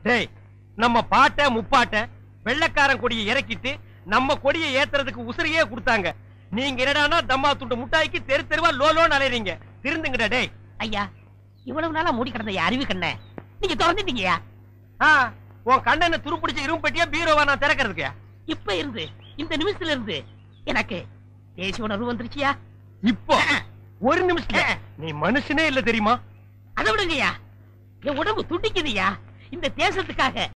டேய் நம்ம பாட்ட முப்பாட்ட வெள்ளைக்காரன் கொடியை இறக்கிட்டு நம்ம கொடியை ஏத்துறதுக்கு உசிரியே கொடுத்தாங்க நீங்க என்னடான்னா தம்மா துண்டு முட்டாய்க்கு தெரு தெருவா லோலோன்னு அலையறீங்க திருந்துங்கடா டேய் ஐயா இவ்வளவு நாளா மூடி கிடந்த என் அறிவு கண்ண நீங்க திறந்துட்டீங்கயா ஆ, உன் கண்ணனை துருப்பிடிச்ச இரும்பு பெட்டியா பீரோவா நான் திறக்கிறதுக்கு இப்ப இருந்து இந்த நிமிஷத்துல இருந்து எனக்கு தேசிய உணர்வு வந்துருச்சியா இப்போ ஒரு நிமிஷத்துல நீ மனுஷனே இல்ல தெரியுமா அதை விடுங்கய்யா என் உடம்பு துடிக்குதுயா இந்த தேசத்துக்காக